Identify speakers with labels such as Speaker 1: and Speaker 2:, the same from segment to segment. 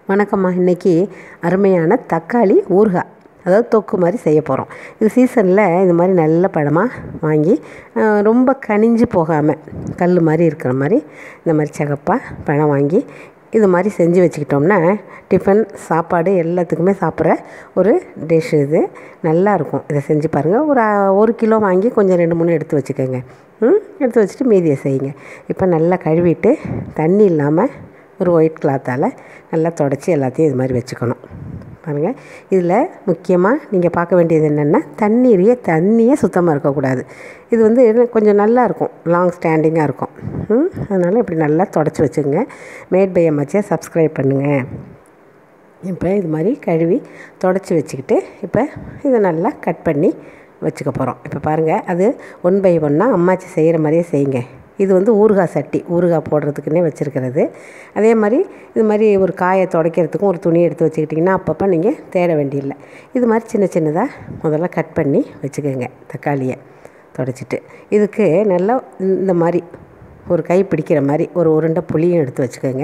Speaker 1: வணக்கம்மா இன்றைக்கி அருமையான தக்காளி ஊறுகாய் அதாவது தொக்கு மாதிரி செய்ய போகிறோம் இது சீசனில் இது மாதிரி நல்ல பழமாக வாங்கி அஹ், ரொம்ப கனிஞ்சு போகாமல் கல் மாதிரி இருக்கிற மாதிரி இந்த மாதிரி சிகப்பாக பழம் வாங்கி இது மாதிரி செஞ்சு வச்சுக்கிட்டோம்னா டிஃபன் சாப்பாடு எல்லாத்துக்குமே சாப்பிட்ற ஒரு டிஷ் இது நல்லாயிருக்கும் இதை செஞ்சு பாருங்கள் ஒரு அஹ், ஒரு கிலோ வாங்கி கொஞ்சம் ரெண்டு மூணு எடுத்து வச்சுக்கோங்க ம் எடுத்து வச்சுட்டு மீதியை செய்யுங்க இப்போ நல்லா கழுவிட்டு தண்ணி இல்லாமல் ஒரு ஒயிட் கிளாத்தால் நல்லா தொடச்சி எல்லாத்தையும் இது மாதிரி வச்சுக்கணும் பாருங்கள் இதில் முக்கியமாக நீங்கள் பார்க்க வேண்டியது என்னென்னா தண்ணீரையே தண்ணியே சுத்தமாக இருக்கக்கூடாது இது வந்து இன்னும் கொஞ்சம் நல்லா இருக்கும் லாங் ஸ்டாண்டிங்காக இருக்கும் ம், அதனால் இப்படி நல்லா தொடச்சி வச்சுங்க மேட் பை அம்மாச்சியை சப்ஸ்கிரைப் பண்ணுங்கள் இப்போ இது மாதிரி கழுவி தொடச்சி வச்சுக்கிட்டு இப்போ இதை நல்லா கட் பண்ணி வச்சுக்க போகிறோம் இப்போ பாருங்கள் அது ஒன் பை ஒன்னாக அம்மாச்சி செய்கிற மாதிரியே செய்யுங்க இது வந்து ஊறுகாய் சட்டி ஊறுகாய் போடுறதுக்குன்னே வச்சுருக்கிறது அதே மாதிரி இது மாதிரி ஒரு காயை துடைக்கிறதுக்கும் ஒரு துணி எடுத்து வச்சுக்கிட்டிங்கன்னா அப்பப்போ நீங்கள் தேட வேண்டியதில்லை இது மாதிரி சின்ன சின்னதாக முதல்ல கட் பண்ணி வச்சுக்கோங்க தக்காளியை தொடச்சிட்டு இதுக்கு நல்லா இந்த மாதிரி ஒரு கை பிடிக்கிற மாதிரி ஒரு உருண்டை புளியும் எடுத்து வச்சுக்கோங்க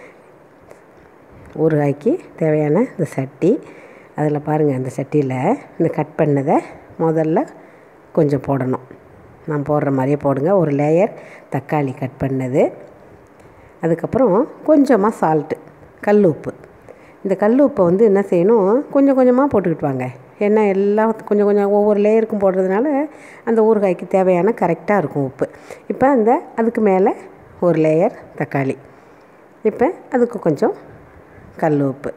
Speaker 1: ஊறுகாய்க்கு தேவையான இந்த சட்டி அதில் பாருங்கள் அந்த சட்டியில் இந்த கட் பண்ணதை முதல்ல கொஞ்சம் போடணும் நான் போடுற மாதிரியே போடுங்க ஒரு லேயர் தக்காளி கட் பண்ணது அதுக்கப்புறம் கொஞ்சமாக சால்ட்டு கல் உப்பு இந்த கல் உப்பை வந்து என்ன செய்யணும் கொஞ்சம் கொஞ்சமாக போட்டுக்கிட்டு வாங்க ஏன்னா எல்லாம் கொஞ்சம் கொஞ்சம் ஒவ்வொரு லேயருக்கும் போடுறதுனால அந்த ஊறுகாய்க்கு தேவையான கரெக்டாக இருக்கும் உப்பு இப்போ அந்த அதுக்கு மேலே ஒரு லேயர் தக்காளி இப்போ அதுக்கு கொஞ்சம் கல் உப்பு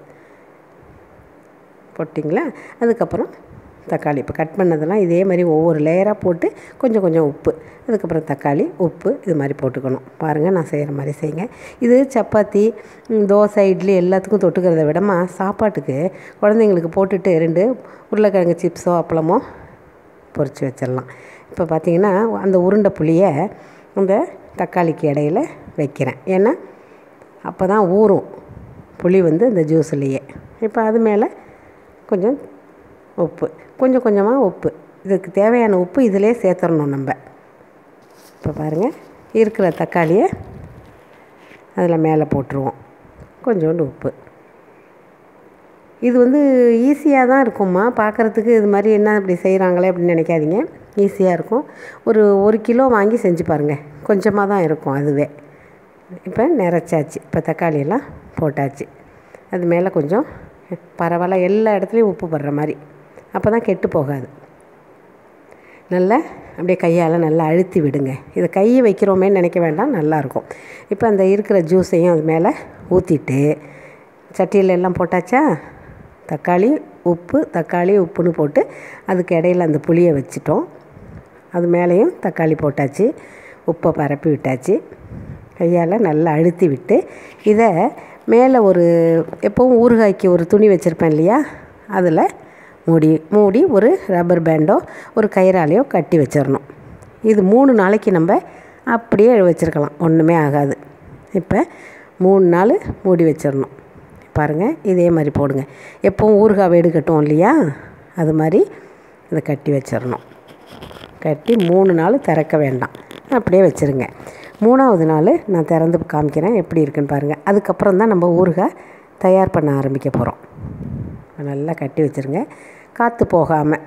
Speaker 1: போட்டிங்களா அதுக்கப்புறம் தக்காளி இப்போ கட் பண்ணதெல்லாம் இதே மாதிரி ஒவ்வொரு லேயராக போட்டு கொஞ்சம் கொஞ்சம் உப்பு அதுக்கப்புறம் தக்காளி உப்பு இது மாதிரி போட்டுக்கணும் பாருங்கள் நான் செய்கிற மாதிரி செய்யுங்க இது சப்பாத்தி ம், தோசை இட்லி எல்லாத்துக்கும் தொட்டுக்கிறத விடமா சாப்பாட்டுக்கு குழந்தைங்களுக்கு போட்டுட்டு ரெண்டு உருளைக்கிழங்கு சிப்ஸோ அப்பளமோ பொரித்து வச்சிடலாம் இப்போ பார்த்தீங்கன்னா அந்த உருண்டை புளியை அந்த தக்காளிக்கு இடையில வைக்கிறேன் ஏன்னா அப்போ தான் ஊறும் புளி வந்து இந்த ஜூஸ்லேயே இப்போ அது மேலே கொஞ்சம் உப்பு கொஞ்சம் கொஞ்சமாக உப்பு இதுக்கு தேவையான உப்பு இதிலே சேர்த்துடணும் நம்ம இப்போ பாருங்கள் இருக்கிற தக்காளியை அதில் மேலே போட்டுருவோம் கொஞ்சோண்டு உப்பு இது வந்து ஈஸியாக தான் இருக்கும்மா பார்க்குறதுக்கு இது மாதிரி என்ன இப்படி செய்கிறாங்களே அப்படின்னு நினைக்காதீங்க ஈஸியாக இருக்கும் ஒரு ஒரு கிலோ வாங்கி செஞ்சு பாருங்கள் கொஞ்சமாக தான் இருக்கும் அதுவே இப்போ நிறச்சாச்சு இப்போ தக்காளியெல்லாம் போட்டாச்சு அது மேலே கொஞ்சம் பரவாயில்ல எல்லா இடத்துலையும் உப்பு படுற மாதிரி அப்போ தான் கெட்டு போகாது நல்லா அப்படியே கையால் நல்லா அழுத்தி விடுங்க இதை கையை வைக்கிறோமேன்னு நினைக்க வேண்டாம் நல்லாயிருக்கும் இப்போ அந்த இருக்கிற ஜூஸையும் அது மேலே ஊற்றிட்டு சட்டியில் எல்லாம் போட்டாச்சா தக்காளி உப்பு தக்காளி உப்புன்னு போட்டு அதுக்கு இடையில அந்த புளியை வச்சிட்டோம் அது மேலேயும் தக்காளி போட்டாச்சு உப்பை பரப்பி விட்டாச்சு கையால் நல்லா அழுத்தி விட்டு இதை மேலே ஒரு எப்போவும் ஊறுகாய்க்கு ஒரு துணி வச்சுருப்பேன் இல்லையா அதில் மூடி மூடி ஒரு ரப்பர் பேண்டோ ஒரு கயிறாலையோ கட்டி வச்சிடணும் இது மூணு நாளைக்கு நம்ம அப்படியே வச்சுருக்கலாம் ஒன்றுமே ஆகாது இப்போ மூணு நாள் மூடி வச்சிடணும் பாருங்கள் இதே மாதிரி போடுங்க எப்போவும் ஊறுகாய் வேடு கட்டும் இல்லையா அது மாதிரி இதை கட்டி வச்சிடணும் கட்டி மூணு நாள் திறக்க வேண்டாம் அப்படியே வச்சுருங்க மூணாவது நாள் நான் திறந்து காமிக்கிறேன் எப்படி இருக்குன்னு பாருங்கள் அதுக்கப்புறம் தான் நம்ம ஊறுகாய் தயார் பண்ண ஆரம்பிக்க போகிறோம் நல்லா கட்டி வச்சுருங்க காற்று போகாமல்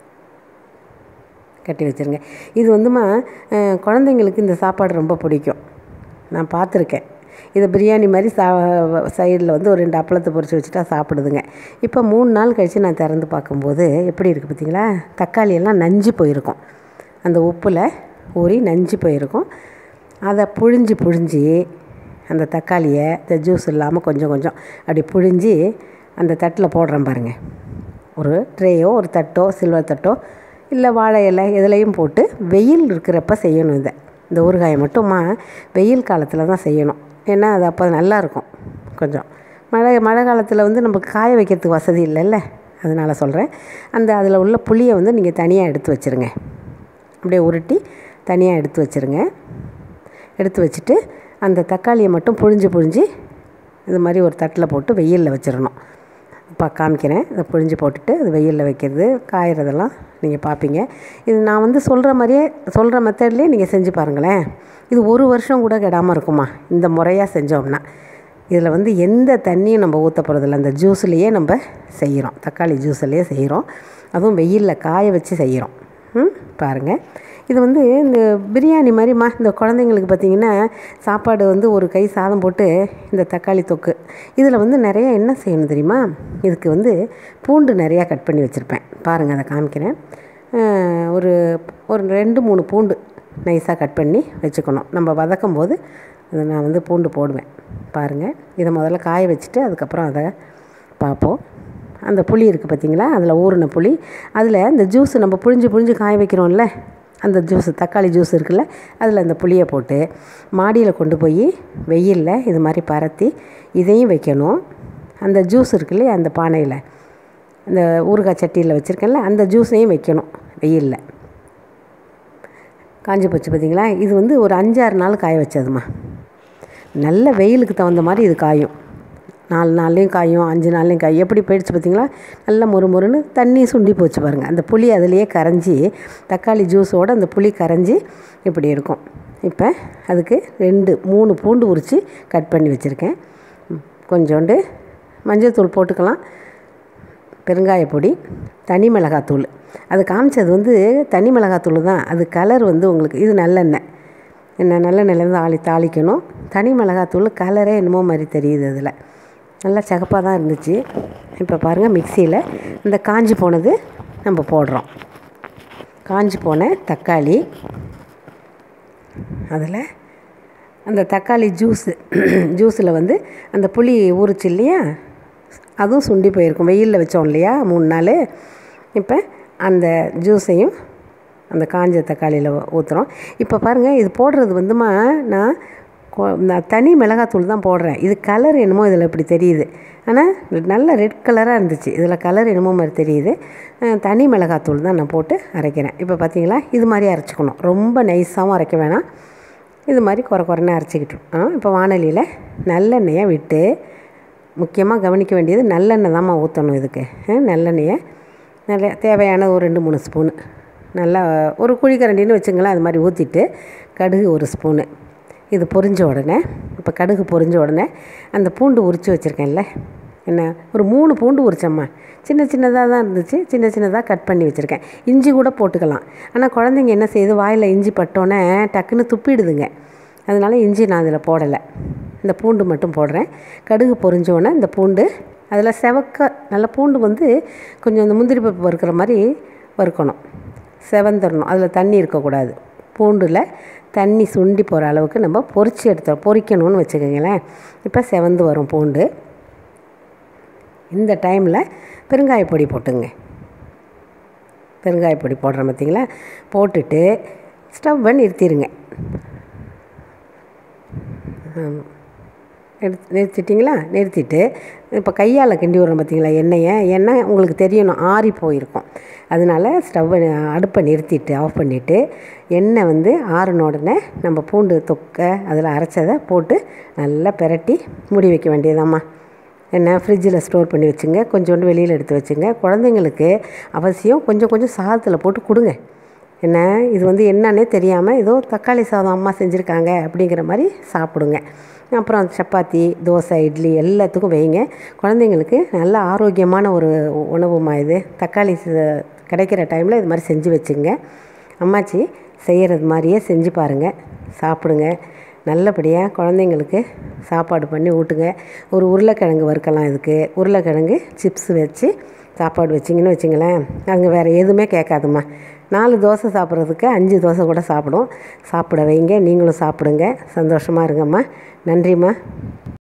Speaker 1: கட்டி வச்சுருங்க இது வந்துமா அஹ், குழந்தைங்களுக்கு இந்த சாப்பாடு ரொம்ப பிடிக்கும் நான் பார்த்துருக்கேன் இதை பிரியாணி மாதிரி சா சைடில் வந்து ஒரு ரெண்டு அப்பளத்தை பொரிச்சு வச்சுட்டா சாப்பிடுதுங்க இப்போ மூணு நாள் கழித்து நான் திறந்து பார்க்கும்போது எப்படி இருக்குது பார்த்தீங்களா தக்காளி எல்லாம் நஞ்சு போயிருக்கும் அந்த உப்பில் ஊறி நஞ்சு போயிருக்கும் அதை புழிஞ்சு புழிஞ்சு அந்த தக்காளியை இந்த ஜூஸ் இல்லாமல் கொஞ்சம் கொஞ்சம் அப்படி புழிஞ்சு அந்த தட்டில் போடுறேன் பாருங்கள் ஒரு ட்ரேயோ ஒரு தட்டோ சில்வர் தட்டோ இல்லை வாழை இலை எதுலேயும் போட்டு வெயில் இருக்கிறப்ப செய்யணும் இதை இந்த ஊறுகாயை மட்டுமா வெயில் காலத்தில் தான் செய்யணும் ஏன்னா அது அப்போ நல்லாயிருக்கும் கொஞ்சம் மழை மழை காலத்தில் வந்து நமக்கு காய வைக்கிறதுக்கு வசதி இல்லைல்ல அதனால் சொல்கிறேன் அந்த அதில் உள்ள புளியை வந்து நீங்கள் தனியாக எடுத்து வச்சுருங்க அப்படியே உருட்டி தனியாக எடுத்து வச்சுருங்க எடுத்து வச்சுட்டு அந்த தக்காளியை மட்டும் புழிஞ்சு புழிஞ்சு இது மாதிரி ஒரு தட்டில் போட்டு வெயிலில் வச்சிடணும் இப்போ காமிக்கிறேன் இதை புழிஞ்சு போட்டுட்டு அது வெயிலில் வைக்கிறது காயறதெல்லாம் நீங்கள் பார்ப்பீங்க இது நான் வந்து சொல்கிற மாதிரியே சொல்கிற மெத்தட்லேயே நீங்கள் செஞ்சு பாருங்களேன் இது ஒரு வருஷம் கூட கெடாமல் இருக்குமா இந்த முறையாக செஞ்சோம்னா இதில் வந்து எந்த தண்ணியும் நம்ம ஊற்ற போகிறதில்ல அந்த ஜூஸ்லேயே நம்ம செய்கிறோம் தக்காளி ஜூஸ்லேயே செய்கிறோம் அதுவும் வெயிலில் காய வச்சு செய்கிறோம் ம் பாருங்கள் இது வந்து இந்த பிரியாணி மாதிரிம்மா இந்த குழந்தைங்களுக்கு பார்த்திங்கன்னா சாப்பாடு வந்து ஒரு கை சாதம் போட்டு இந்த தக்காளி தொக்கு இதில் வந்து நிறைய என்ன செய்யணும் தெரியுமா இதுக்கு வந்து பூண்டு நிறையா கட் பண்ணி வச்சுருப்பேன் பாருங்கள் அதை காமிக்கிறேன் அஹ் ஒரு ஒரு ரெண்டு மூணு பூண்டு நைஸாக கட் பண்ணி வச்சுக்கணும் நம்ம வதக்கும் போது அதை நான் வந்து பூண்டு போடுவேன் பாருங்கள் இதை முதல்ல காய வச்சுட்டு அதுக்கப்புறம் அதை பார்ப்போம் அந்த புளி இருக்குது பார்த்தீங்களா அதில் ஊறின புளி அதில் இந்த ஜூஸ் நம்ம புழிஞ்சு புழிஞ்சு காய வைக்கிறோம்ல அந்த ஜூஸ் தக்காளி ஜூஸ் இருக்குல்ல அதில் அந்த புளியை போட்டு மாடியில் கொண்டு போய் வெயிலில் இது மாதிரி பரத்தி இதையும் வைக்கணும் அந்த ஜூஸ் இருக்கு இல்லையா அந்த பானையில் அந்த ஊறுகாய் சட்டியில் வச்சுருக்கேன்ல அந்த ஜூஸையும் வைக்கணும் வெயிலில் காஞ்சி போச்சு பார்த்தீங்களா இது வந்து ஒரு அஞ்சாறு நாள் காய வச்சதுமா நல்ல வெயிலுக்கு தகுந்த மாதிரி இது காயும் நாலு நாள்லேயும் காயும் அஞ்சு நாள்லேயும் காயும் எப்படி போயிடுச்சு பார்த்தீங்களா நல்லா மொறு மொறுன்னு தண்ணி சுண்டி போச்சு பாருங்கள் அந்த புளி அதுலேயே கரைஞ்சி தக்காளி ஜூஸோடு அந்த புளி கரைஞ்சி இப்படி இருக்கும் இப்போ அதுக்கு ரெண்டு மூணு பூண்டு உரித்து கட் பண்ணி வச்சுருக்கேன் ம், கொஞ்சோண்டு மஞ்சள் தூள் போட்டுக்கலாம் பெருங்காய பொடி தனி மிளகாத்தூள் அது காமிச்சது வந்து தனி மிளகாத்தூள் தான் அது கலர் வந்து உங்களுக்கு இது நல்லெண்ணெய் என்ன நல்லெண்ணெயிலேருந்து ஆளி தாளிக்கணும் தனி மிளகாத்தூள் கலரே என்னமோ மாதிரி தெரியுது அதில் நல்லா சகப்பாக தான் இருந்துச்சு இப்போ பாருங்கள் மிக்சியில் இந்த காஞ்சி போனது நம்ம போடுறோம் காஞ்சி போன தக்காளி அதில் அந்த தக்காளி ஜூஸு ஜூஸில் வந்து அந்த புளி ஊறுச்சு இல்லையா அதுவும் சுண்டி போயிருக்கும் வெயிலில் வச்சோம் இல்லையா மூணு நாள் இப்போ அந்த ஜூஸையும் அந்த காஞ்ச தக்காளியில் ஊற்றுறோம் இப்போ பாருங்கள் இது போடுறது வந்துமா நான் கொ- நான் தனி மிளகாத்தூள் தான் போடுறேன் இது கலர் என்னமோ இதில் இப்படி தெரியுது ஆனால் நல்ல ரெட் கலராக இருந்துச்சு இதில் கலர் என்னமோ மாதிரி தெரியுது அஹ் தனி மிளகாத்தூள் தான் நான் போட்டு அரைக்கிறேன் இப்போ பார்த்தீங்களா இது மாதிரி அரைச்சிக்கணும் ரொம்ப நைஸாகவும் அரைக்க வேணாம் இது மாதிரி குறை குறைன்னு அரைச்சிக்கிட்டோம் இப்போ வானலியில் நல்லெண்ணெயை விட்டு முக்கியமாக கவனிக்க வேண்டியது நல்லெண்ணெய் தாம்மா ஊற்றணும் இதுக்கு அஹ் நல்லெண்ணெயை நல்ல தேவையான ஒரு ரெண்டு மூணு ஸ்பூனு நல்லா ஒரு குழிக்கரண்டின்னு வச்சுங்களேன் அது மாதிரி ஊற்றிட்டு கடுகு ஒரு ஸ்பூனு இது பொரிஞ்ச உடனே இப்போ கடுகு பொரிஞ்ச உடனே அந்த பூண்டு உரித்து வச்சுருக்கேன்ல என்ன ஒரு மூணு பூண்டு உரிச்சம்மா சின்ன சின்னதாக தான் இருந்துச்சு சின்ன சின்னதாக கட் பண்ணி வச்சுருக்கேன் இஞ்சி கூட போட்டுக்கலாம் ஆனால் குழந்தைங்க என்ன செய்யுது வாயில் இஞ்சி பட்டோன்னே டக்குன்னு துப்பிடுதுங்க அதனால இஞ்சி நான் அதில் போடலை இந்த பூண்டு மட்டும் போடுறேன் கடுகு பொரிஞ்சோடனே இந்த பூண்டு அதில் செவக்க நல்ல பூண்டு வந்து கொஞ்சம் இந்த முந்திரி பருப்பு வறுக்கிற மாதிரி வறுக்கணும் செவந்துடணும் அதில் தண்ணி இருக்கக்கூடாது பூண்டில் தண்ணி சுண்டி போகிற அளவுக்கு நம்ம பொரிச்சு எடுத்தோம் பொரிக்கணும்னு வச்சுக்கோங்களேன் இப்போ செவந்து வரும் பூண்டு இந்த டைமில் பெருங்காய பொடி போட்டுங்க பெருங்காய பொடி போடுறேன் பார்த்தீங்களா போட்டுட்டு ஸ்டவ்வை நிறுத்திடுங்க ஆமாம் எடுத்து நிறுத்திட்டிங்களா நிறுத்திட்டு இப்போ கையால் கிண்டி விடுறோம் பார்த்தீங்களா எண்ணெயை எண்ணெய் உங்களுக்கு தெரியணும் ஆறி போயிருக்கும் அதனால ஸ்டவ்வை அடுப்பை நிறுத்திட்டு ஆஃப் பண்ணிவிட்டு எண்ணெய் வந்து ஆறின உடனே நம்ம பூண்டு தொக்கை அதில் அரைச்சதை போட்டு நல்லா பிரட்டி மூடி வைக்க வேண்டியதாம்மா என்ன ஃப்ரிட்ஜில் ஸ்டோர் பண்ணி வச்சுங்க கொஞ்சோண்டு வெளியில் எடுத்து வச்சுங்க குழந்தைங்களுக்கு அவசியம் கொஞ்சம் கொஞ்சம் சாதத்தில் போட்டு கொடுங்க என்ன இது வந்து என்னன்னே தெரியாமல் ஏதோ தக்காளி சாதம் அம்மா செஞ்சுருக்காங்க அப்படிங்கிற மாதிரி சாப்பிடுங்க அப்புறம் சப்பாத்தி தோசை இட்லி எல்லாத்துக்கும் வைங்க குழந்தைங்களுக்கு நல்ல ஆரோக்கியமான ஒரு உணவுமா இது தக்காளி ச- கிடைக்கிற டைமில் இது மாதிரி செஞ்சு வச்சுங்க அம்மாச்சி செய்கிறது மாதிரியே செஞ்சு பாருங்கள் சாப்பிடுங்க நல்லபடியாக குழந்தைங்களுக்கு சாப்பாடு பண்ணி ஊட்டுங்க ஒரு உருளைக்கிழங்கு வறுக்கலாம் இதுக்கு உருளைக்கிழங்கு சிப்ஸ் வச்சு சாப்பாடு வச்சிங்கன்னு வச்சிங்களேன் அங்கே வேறு எதுவுமே கேட்காதும்மா நாலு தோசை சாப்பிட்றதுக்கு அஞ்சு தோசை கூட சாப்பிடும் சாப்பிட வைங்க நீங்களும் சாப்பிடுங்க சந்தோஷமாக இருங்கம்மா நன்றிம்மா